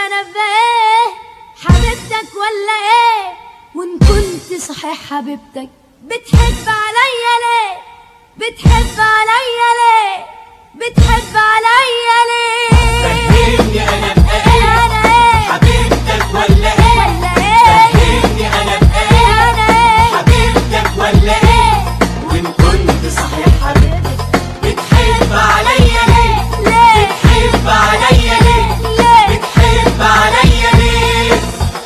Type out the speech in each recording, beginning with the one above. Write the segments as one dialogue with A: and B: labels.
A: انا بايه حبيبتك ولا ايه وان كنت صحيح حبيبتك بتحب عليا ليه بتحب عليا ليه بتحب عليا ليه
B: فهمني انا ابقى ايه
A: انا ايه
B: حبيبتك ولا ايه
A: ولا ايه
B: فهمني انا ابقى ايه
A: انا ايه
B: حبيبتك ولا ايه وان كنت صحيح حبيبتك بتحب عليا ليه
A: ليه
B: بتحب عليا ليه
A: ليه
B: بتحب عليا ليه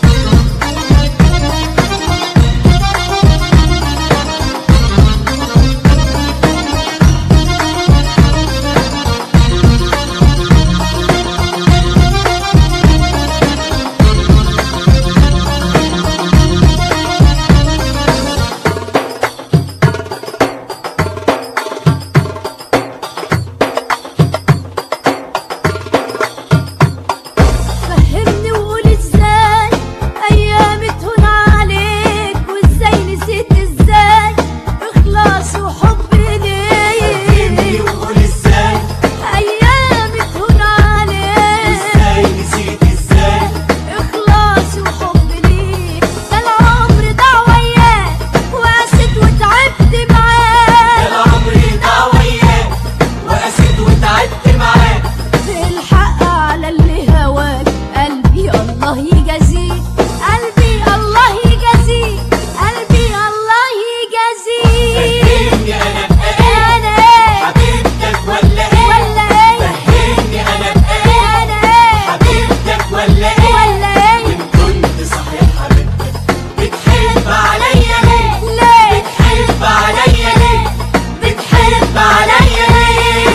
A: فهمني وقول ازاي ايام تهون عليك وازاي نسيت ازاي اخلاص وحب
B: فهمني
A: ليك
B: وقول ازاي
A: ايام تهون عليك
B: ازاي نسيت ازاي
A: اخلاص وحب ليك ده العمر ضاع وياك وقست وتعبت
B: ده
A: معاك
B: العمر ضاع وياك وقست وتعبت معاك
A: الحق على اللي هواك قلبي الله يجازيك قلبي الله يجازيك قلبي الله يجازيك
B: فهمني انا ابقى ايه
A: انا ايه
B: حبيبتك ولا ايه
A: ولا ايه
B: فهمني انا ابقى ايه
A: انا ايه
B: حبيبتك ولا ايه
A: ولا ايه
B: وان كنت صحيح حبيبتك بتحب عليا ليه
A: ليه
B: بتحب عليا ليه بتحب عليا ليه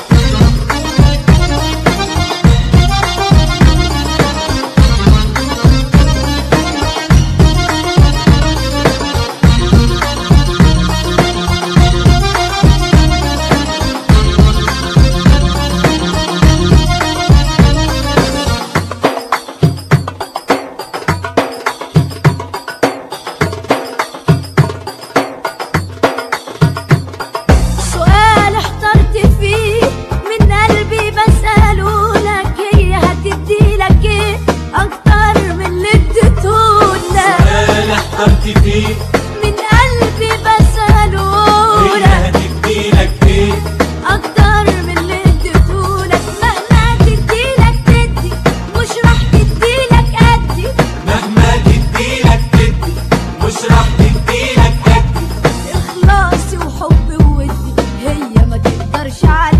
A: سؤال احترت فيه من قلبي بسأله لك هي هتدي لك ايه اكتر من اللي اديتهولك
B: انا احترت فيه
A: من قلبي بسأله
B: هي
A: لك
B: هتديلك ايه
A: اكتر من اللي اديتهولك مهما تديلك تدي مش راح تديلك قدي
B: مهما تديلك تدي مش راح تديلك قدي
A: اخلاصي وحبي وودي هي ما تقدرش على